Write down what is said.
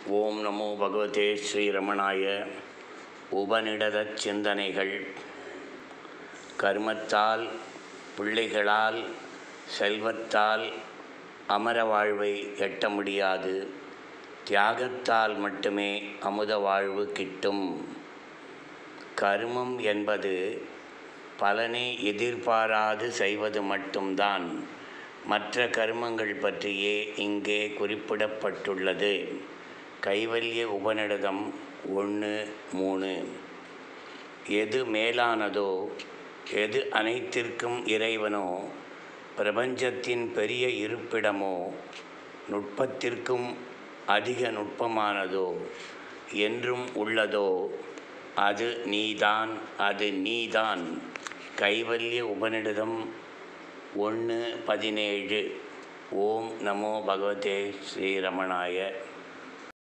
ஓம் நமோ பகவதே ஸ்ரீரமணாய உபநிடதச் சிந்தனைகள் கர்மத்தால் பிள்ளைகளால் செல்வத்தால் அமர வாழ்வை எட்ட முடியாது தியாகத்தால் மட்டுமே அமுத வாழ்வு கிட்டும் கர்மம் என்பது பலனை எதிர்பாராது செய்வது மட்டும்தான் மற்ற கர்மங்கள் பற்றியே இங்கே குறிப்பிடப்பட்டுள்ளது கைவல்ய உபநிடதம் ஒன்று மூணு எது மேலானதோ எது அனைத்திற்கும் இறைவனோ பிரபஞ்சத்தின் பெரிய இருப்பிடமோ நுட்பத்திற்கும் அதிக நுட்பமானதோ என்றும் உள்ளதோ அது நீதான் அது நீதான் கைவல்ய உபநிடதம் ஒன்று பதினேழு ஓம் நமோ பகவதே ஸ்ரீரமணாய